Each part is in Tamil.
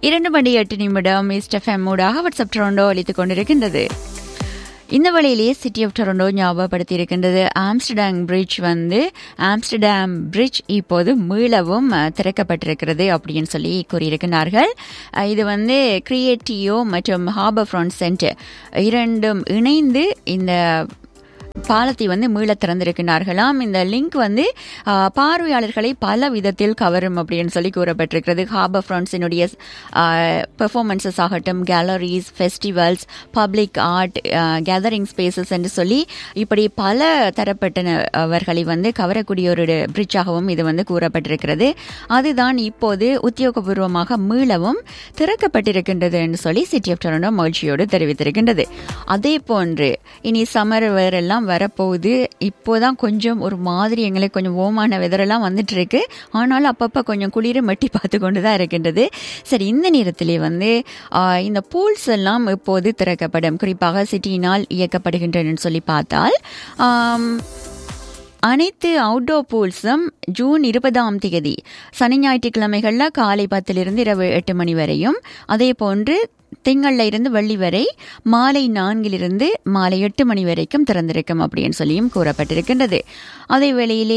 இரண்டு மணி எட்டு நிமிடம் இஸ்டெஃப்எம் ஊடாக வாட்ஸ்அப் டொரண்டோ அளித்துக் கொண்டிருக்கின்றது இந்த வழியிலேயே சிட்டி ஆஃப் டொரண்டோ ஞாபகப்படுத்தி இருக்கின்றது ஆம்ஸ்டர்டாம் பிரிட்ஜ் வந்து ஆம்ஸ்டர்டாம் பிரிட்ஜ் இப்போது மீளவும் அஹ், திறக்கப்பட்டிருக்கிறது அப்படின்னு சொல்லி கூறியிருக்கிறார்கள் அஹ், இது வந்து கிரியேட்டிவோ மற்றும் ஹார்பர் ஃப்ரண்ட் சென்டர் இரண்டும் இணைந்து இந்த பாலத்தை வந்து மீள திறந்திருக்கிறார்களாம் இந்த லிங்க் வந்து ஆ, பார்வையாளர்களை பல விதத்தில் கவரும் அப்படின்னு சொல்லி கூறப்பட்டிருக்கிறது ஹார்பர் ஃப்ரண்ட்ஸினுடைய பெர்ஃபார்மன்சஸ் ஆகட்டும் galleries festivals public art gathering spaces என்று சொல்லி இப்படி பல தரப்பட்டவர்களை வந்து கவரக்கூடிய ஒரு பிரிட்ஜாகவும் இது வந்து கூறப்பட்டிருக்கிறது அதுதான் இப்போது உத்தியோகபூர்வமாக மீளவும் திறக்கப்பட்டிருக்கின்றது என்று சொல்லி சிட்டி ஆஃப் டொரண்டோ மகிழ்ச்சியோடு தெரிவித்திருக்கின்றது அதே போன்று இனி சம்மர் வேர் எல்லாம் வரப்போகுது இப்போதான் கொஞ்சம் ஒரு மாதிரி எங்களுக்கு கொஞ்சம் ஓமான வெதரெல்லாம் வந்துட்டு இருக்கு ஆனாலும் அப்பப்போ கொஞ்சம் குளிர மட்டி பார்த்து கொண்டு தான் இருக்கின்றது சரி இந்த நேரத்திலே வந்து ஆ, இந்த பூல்ஸ் எல்லாம் இப்போது திறக்கப்படும் குறிப்பாக சிட்டியினால் இயக்கப்படுகின்றன சொல்லி பார்த்தால் ஆம், அனைத்து அவுட்டோர் பூல்ஸும் ஜூன் இருபதாம் தேதி சனி ஞாயிற்றுக்கிழமைகளில் காலை பத்திலிருந்து இரவு எட்டு மணி வரையும் அதே போன்று திங்கள்ல இருந்து வெள்ளி வரை மாலை நான்கிலிருந்து மாலை எட்டு மணி வரைக்கும் திறந்திருக்கும் அப்படின்னு சொல்லியும் கூறப்பட்டிருக்கின்றது அதே வேளையிலே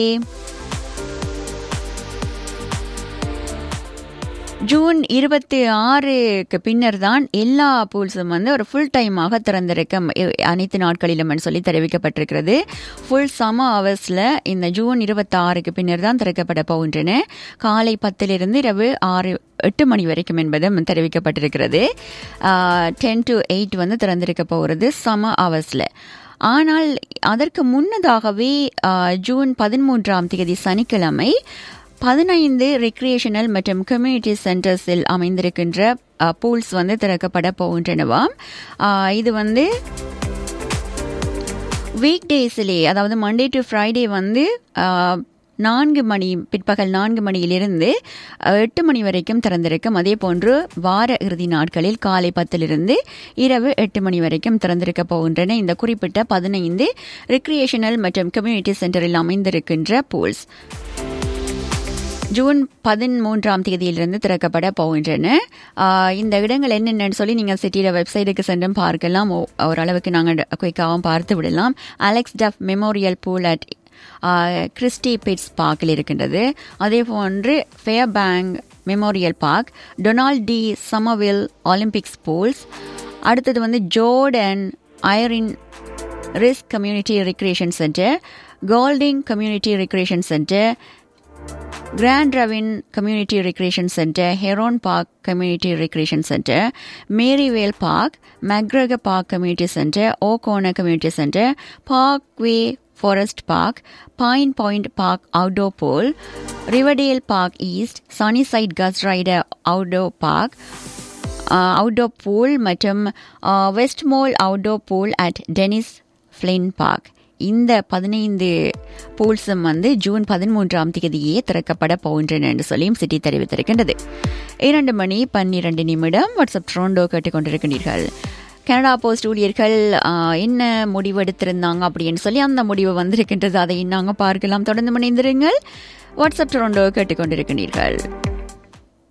ஜூன் இருபத்தி ஆறுக்கு பின்னர் தான் எல்லா பூல்ஸும் வந்து ஒரு ஃபுல் டைமாக திறந்திருக்கும் இ- அனைத்து நாட்களிலும் சொல்லி தெரிவிக்கப்பட்டிருக்கிறது ஃபுல் சம ஹவர்ஸில் இந்த ஜூன் இருபத்தாறுக்கு பின்னர் தான் திறக்கப்பட போகின்றன காலை பத்திலிருந்து இரவு ஆறு எட்டு மணி வரைக்கும் என்பதும் தெரிவிக்கப்பட்டிருக்கிறது டென் டு எயிட் வந்து திறந்திருக்க போகிறது சம ஹவர்ஸில் ஆனால் அதற்கு முன்னதாகவே ஆ, ஜூன் பதிமூன்றாம் தேதி சனிக்கிழமை பதினைந்து ரெக்ரியேஷனல் மற்றும் கம்யூனிட்டி சென்டர்ஸில் அமைந்திருக்கின்ற பூல்ஸ் வந்து திறக்கப்பட போகின்றனவாம் ஆ, இது வந்து வீக் டேஸிலே அதாவது மண்டே டு ஃப்ரைடே வந்து ஆ, நான்கு மணி பிற்பகல் நான்கு மணியிலிருந்து அ, எட்டு மணி வரைக்கும் திறந்திருக்கும் அதே போன்று வார இறுதி நாட்களில் காலை பத்திலிருந்து இரவு எட்டு மணி வரைக்கும் திறந்திருக்க போகின்றன இந்த குறிப்பிட்ட பதினைந்து ரெக்ரியேஷனல் மற்றும் கம்யூனிட்டி சென்டரில் அமைந்திருக்கின்ற பூல்ஸ் ஜூன் பதிமூன்றாம் தேதியிலிருந்து திறக்கப்பட போகின்றன ஆஹ் இந்த இடங்கள் என்னென்னு சொல்லி நீங்கள் சிட்டியில் வெப்சைட்டுக்கு சென்றும் பார்க்கலாம் ஓ- ஓரளவுக்கு நாங்கள் குயிக்காகவும் பார்த்து விடலாம் Alex Duff memorial pool at Christie Pits பார்க்கில் இருக்கின்றது அதே போன்று Fairbank memorial park Donald D Summerville Olympics pools அடுத்தது வந்து Jordan Irene risk community recreation centre Goulding community recreation centre Grand Ravine community recreation centre Heron park community recreation centre Maryvale park McGregor park community centre O'Connor community centre Parkway Forest park Pine Point park outdoor pool Riverdale park east Sunnyside Gus Ryder outdoor park outdoor pool மற்றும் west mall outdoor pool at Dennis Flynn park இந்த பதினைந்து பூல்ஸும் வந்து ஜூன் பதிமூன்றாம் தேதியே திறக்கப்பட போகின்றன என்று சொல்லியும் சிட்டி தெரிவித்திருக்கின்றது இரண்டு மணி பன்னிரண்டு நிமிடம் வாட்ஸ்அப் ட்ரோண்டோ கேட்டுக்கொண்டிருக்கின்றீர்கள் கனடா போஸ்ட் ஊழியர்கள் ஆ, என்ன முடிவு எடுத்திருந்தாங்க அப்படின்னு சொல்லி அந்த முடிவு வந்திருக்கின்றது அதை நாங்கள் பார்க்கலாம் தொடர்ந்து மணிந்திருங்கள் வாட்ஸ்அப் ட்ரோண்டோ கேட்டுக்கொண்டிருக்கின்றீர்கள்